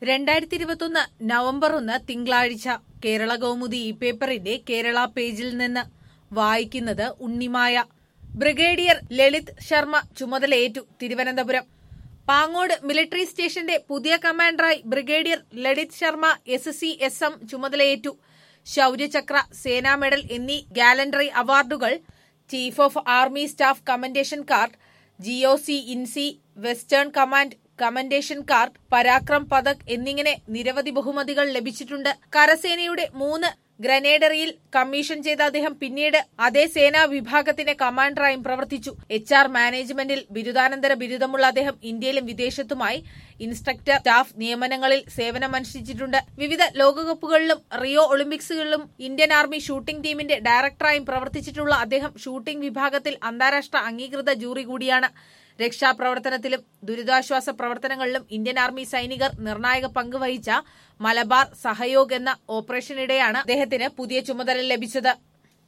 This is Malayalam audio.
രണ്ടായിരത്തി ഇരുപത്തൊന്ന് നവംബർ ഒന്ന് തിങ്കളാഴ്ച കേരള കൗമുദി ഈ പേപ്പറിന്റെ കേരള പേജിൽ നിന്ന് വായിക്കുന്നത് ഉണ്ണിമായ ബ്രിഗേഡിയർ ലളിത് ശർമ്മ ചുമതലയേറ്റു തിരുവനന്തപുരം പാങ്ങോട് മിലിറ്ററി സ്റ്റേഷന്റെ പുതിയ കമാൻഡറായി brigadier Lalit Sharma S C S M ചുമതലയേറ്റു ശൌര്യചക്ര സേനാ മെഡൽ എന്നീ ഗാലൻഡറി അവാർഡുകൾ chief of army staff commendation card GOC in C western command commendation card Parakram Padak എന്നിങ്ങനെ നിരവധി ബഹുമതികൾ ലഭിച്ചിട്ടുണ്ട് കരസേനയുടെ മൂന്ന് ഗ്രനേഡറിയിൽ കമ്മീഷൻ ചെയ്ത അദ്ദേഹം പിന്നീട് അതേ സേനാ വിഭാഗത്തിന്റെ കമാൻഡറായും പ്രവർത്തിച്ചു എച്ച് ആർ മാനേജ്മെന്റിൽ ബിരുദാനന്തര ബിരുദമുള്ള അദ്ദേഹം ഇന്ത്യയിലും വിദേശത്തുമായി ഇൻസ്ട്രക്ടർ സ്റ്റാഫ് നിയമനങ്ങളിൽ സേവനമനുഷ്ഠിച്ചിട്ടുണ്ട് വിവിധ ലോകകപ്പുകളിലും റിയോ ഒളിമ്പിക്സുകളിലും ഇന്ത്യൻ ആർമി ഷൂട്ടിംഗ് ടീമിന്റെ ഡയറക്ടറായും പ്രവർത്തിച്ചിട്ടുള്ള അദ്ദേഹം ഷൂട്ടിംഗ് വിഭാഗത്തിൽ അന്താരാഷ്ട്ര അംഗീകൃത ജൂറി കൂടിയാണ് രക്ഷാപ്രവർത്തനത്തിലും ദുരിതാശ്വാസ പ്രവർത്തനങ്ങളിലും ഇന്ത്യൻ ആർമി സൈനികർ നിർണായക പങ്ക് വഹിച്ച മലബാർ സഹയോഗ് എന്ന ഓപ്പറേഷനിടെയാണ് അദ്ദേഹത്തിന് പുതിയ ചുമതല ലഭിച്ചത്